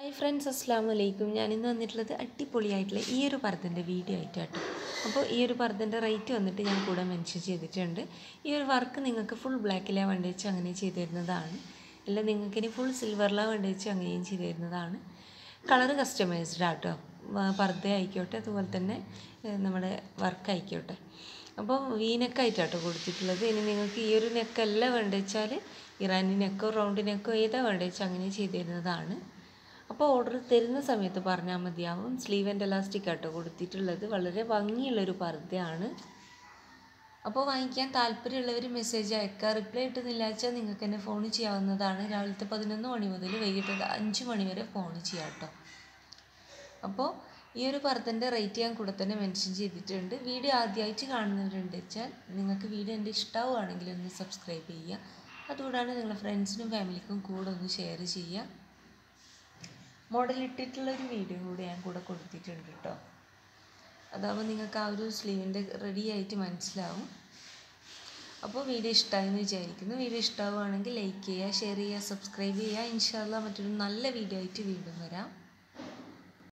hi friends അസ്സാം വലൈക്കും ഞാൻ ഇന്ന് വന്നിട്ടുള്ളത് അടിപൊളിയായിട്ടുള്ള ഈ ഒരു പർദ്ദൻ്റെ വീഡിയോ ആയിട്ടാട്ടോ അപ്പോൾ ഈ ഒരു പർദ്ദൻ്റെ റേറ്റ് വന്നിട്ട് ഞാൻ കൂടെ മെൻഷൻ ചെയ്തിട്ടുണ്ട് ഈ ഒരു വർക്ക് നിങ്ങൾക്ക് ഫുൾ ബ്ലാക്കിലാണ് വേണ്ടി വെച്ച് അങ്ങനെ ചെയ്തു തരുന്നതാണ് അല്ല നിങ്ങൾക്ക് ഇനി ഫുൾ സിൽവറിലാണ് വേണ്ടി വെച്ച് അങ്ങനെയും ചെയ്തു തരുന്നതാണ് കളർ കസ്റ്റമൈസ്ഡ് ആട്ടോ പർദ്ദ ആയിക്കോട്ടെ അതുപോലെ തന്നെ ഏഹ്, നമ്മുടെ വർക്ക് ആയിക്കോട്ടെ അപ്പോൾ വീനെക്കായിട്ടാട്ടോ കൊടുത്തിട്ടുള്ളത് ഇനി നിങ്ങൾക്ക് ഈ ഒരു നെക്കല്ല വേണ്ട വെച്ചാൽ ഇറാനി നെക്കോ റൗണ്ട് നെക്കോ ഏതാ വേണ്ട വെച്ചാൽ അങ്ങനെ ചെയ്തു തരുന്നതാണ് അപ്പോൾ ഓർഡർ തരുന്ന സമയത്ത് പറഞ്ഞാൽ മതിയാവും സ്ലീവ് ആൻഡ് എലാസ്റ്റിക് ആട്ടോ കൊടുത്തിട്ടുള്ളത് വളരെ ഭംഗിയുള്ളൊരു പർദ്ദയാണ് അപ്പോൾ വാങ്ങിക്കാൻ താല്പര്യമുള്ളവർ മെസ്സേജ് അയക്കുക റിപ്ലൈ കിട്ടുന്നില്ല വെച്ചാൽ നിങ്ങൾക്ക് എന്നെ ഫോൺ ചെയ്യാവുന്നതാണ് രാവിലത്തെ പതിനൊന്ന് മണി മുതൽ വൈകിട്ട് അഞ്ച് മണി വരെ ഫോൺ ചെയ്യാം കേട്ടോ അപ്പോൾ ഈ ഒരു പർദ്ദൻ്റെ റേറ്റ് ഞാൻ കൂടെ തന്നെ മെൻഷൻ ചെയ്തിട്ടുണ്ട് വീഡിയോ ആദ്യമായിട്ട് കാണുന്നവരുണ്ട് വെച്ചാൽ നിങ്ങൾക്ക് വീഡിയോ എൻ്റെ ഇഷ്ടമാവുകയാണെങ്കിൽ ഒന്ന് സബ്സ്ക്രൈബ് ചെയ്യുക അതുകൂടാതെ നിങ്ങളുടെ ഫ്രണ്ട്സിനും ഫാമിലിക്കും കൂടെ ഒന്ന് ഷെയർ ചെയ്യുക മോഡൽ ഇട്ടിട്ടുള്ളൊരു വീഡിയോ കൂടെ ഞാൻ കൂടെ കൊടുത്തിട്ടുണ്ട് കേട്ടോ അതാവുമ്പോൾ നിങ്ങൾക്ക് ആ ഒരു സ്ലീവിൻ്റെ റെഡി ആയിട്ട് മനസ്സിലാവും അപ്പോൾ വീഡിയോ ഇഷ്ടമായെന്ന് വിചാരിക്കുന്നു വീഡിയോ ഇഷ്ടമാവുകയാണെങ്കിൽ ലൈക്ക് ചെയ്യുക ഷെയർ ചെയ്യുക സബ്സ്ക്രൈബ് ചെയ്യുക ഇൻഷാല്ല മറ്റൊരു നല്ല വീഡിയോ ആയിട്ട് വീണ്ടും വരാം